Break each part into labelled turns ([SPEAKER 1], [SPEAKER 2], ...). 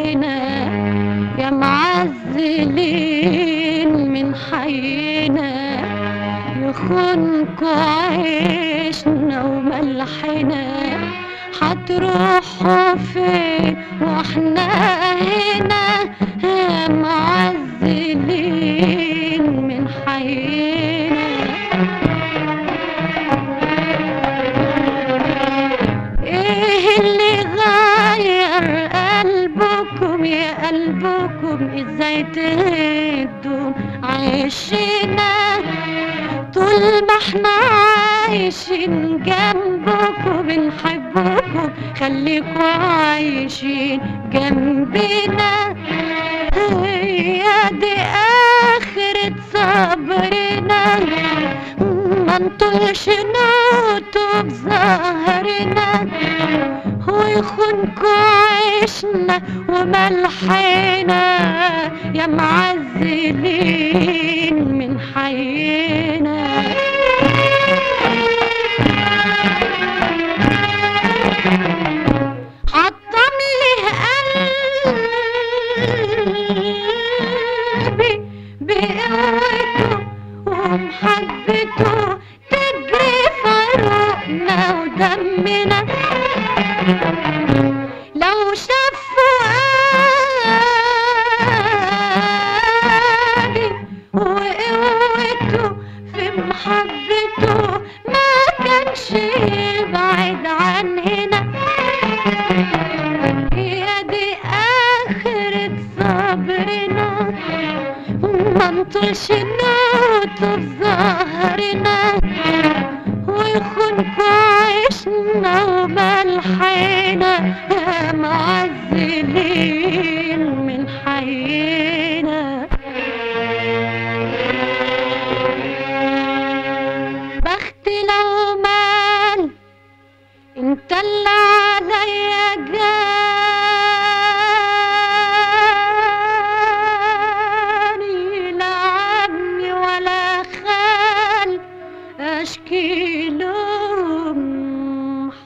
[SPEAKER 1] ملحنا يا معزلين من حينا يخونكوا عيشنا وملحنا هتروحوا فين واحنا هنا يا معزلين من حينا ايه اللي غير قلبكم يا قلبكم ازاي تهدوا عايشنا طول ما احنا عايشين جنبكم بنحبكم خليكوا عايشين جنبنا هي دي آخرة صبرنا ما نطولش نوتو بظهرنا ويخونكوا عيشنا وملحنا يا معزلين من حينا عطم لي قلبي بقوته ومحبته تجري في عروقنا ودمنا لو شاف فؤادي وقوته في محبته ما كانش يبعد عن هنا هي دي آخرة صبرنا ما نطولش نوت في ظهرنا ويخونكوا عيشنا وملحنا يا معزلين من حينا بختي لو مال انت اللي عليا جاني لا عمي ولا خال اشكي لهم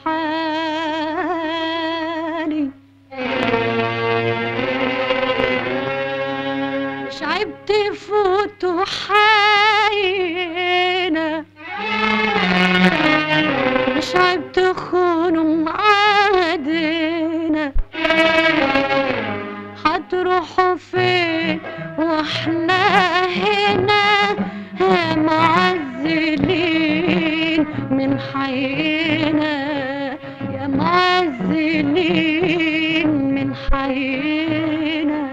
[SPEAKER 1] حالي مش عيب تفوتوا حينا مش عيب تخونوا معادنا هتروحوا فين واحنا هنا يا معزلين من حينا يا معزلين من حينا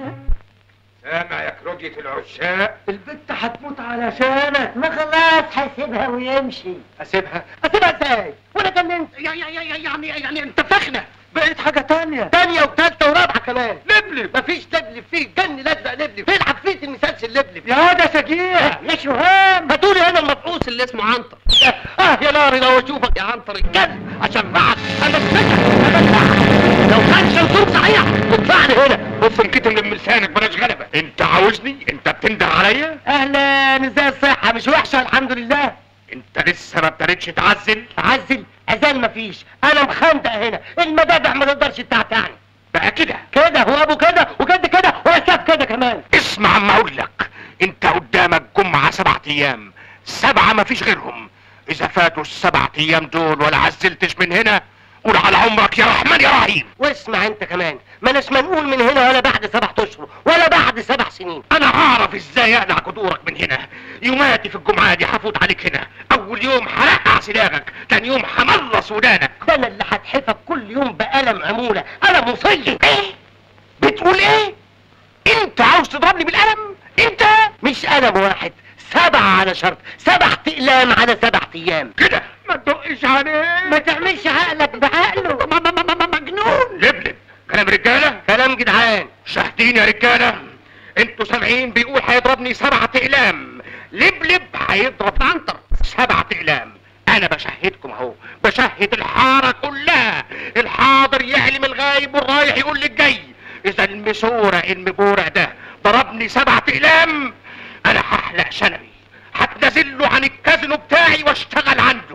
[SPEAKER 2] سامع يا كروجة العشاق
[SPEAKER 3] البت هتموت علشانك ما خلاص هسيبها ويمشي
[SPEAKER 2] اسيبها
[SPEAKER 3] اسيبها ازاي وانا جننت
[SPEAKER 2] يعني يعني يعني انت فخنة
[SPEAKER 3] بقيت حاجة تانية تانية وتالتة ورابعة كمان
[SPEAKER 2] لبلب
[SPEAKER 3] مفيش لبلب فيه جن لزق لبلب فين حفيت المسلسل لبلب
[SPEAKER 2] يا ده شجيع
[SPEAKER 3] يا شهام هاتولي هنا المفقوس اللي اسمه عنتر اه يا ناري لو اشوفك يا عنتر الكلب اشرعك امسكك امسكك لو كان شمسون صحيح اطلع لي هنا
[SPEAKER 2] بص انكتم من لسانك بلاش غلبة انت عاوزني انت بتنده عليا
[SPEAKER 3] اهلا ازاي الصحة مش وحشة الحمد لله
[SPEAKER 2] انت لسه ما ابتديتش تعزل
[SPEAKER 3] عزل اذان مفيش انا مخندق هنا المدافع ما تقدرش تعتعني
[SPEAKER 2] بقى كده
[SPEAKER 3] كده هو ابو كده وجد كده واساف كده كمان
[SPEAKER 2] اسمع اما اقول لك انت قدامك جمعة سبعة ايام سبعة ما فيش غيرهم اذا فاتوا السبع ايام دول ولا عزلتش من هنا قول على عمرك يا رحمن يا رحيم
[SPEAKER 3] واسمع انت كمان ما ناش منقول من هنا ولا بعد سبع اشهر ولا بعد سبع سنين
[SPEAKER 2] انا هعرف ازاي اقلع قدورك من هنا يوماتي في الجمعة دي هفوت عليك هنا اول يوم هرقع سلاغك تاني يوم هملص ودانك
[SPEAKER 3] ده انا اللي هتحفك كل يوم بقلم عمولة قلم مصلي
[SPEAKER 2] ايه بتقول ايه انت عاوز تضربني بالقلم انت
[SPEAKER 3] مش قلم واحد سبعة على شرط سبع اقلام على سبع ايام
[SPEAKER 2] كده ما تدقش عليه
[SPEAKER 3] ما تعملش عقلك بعقله
[SPEAKER 2] ما- ما- ما- ما- مجنون لبلب كلام رجاله
[SPEAKER 3] كلام جدعان
[SPEAKER 2] شاهدين يا رجاله انتوا سامعين بيقول هيضربني سبعة اقلام لبلب هيضرب عنتر سبعة اقلام انا بشهدكم اهو بشهد الحارة كلها الحاضر يعلم الغايب والرايح يقول للجاي اذا المسورة المبورع ده ضربني سبعة اقلام انا هحلق شنبي هتنزله عن الكازينو بتاعي واشتغل عنده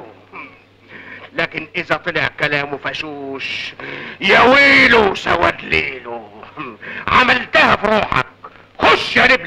[SPEAKER 2] لكن اذا طلع كلامه فشوش يا ويله سواد ليله كلها في روحك خش يا لبلب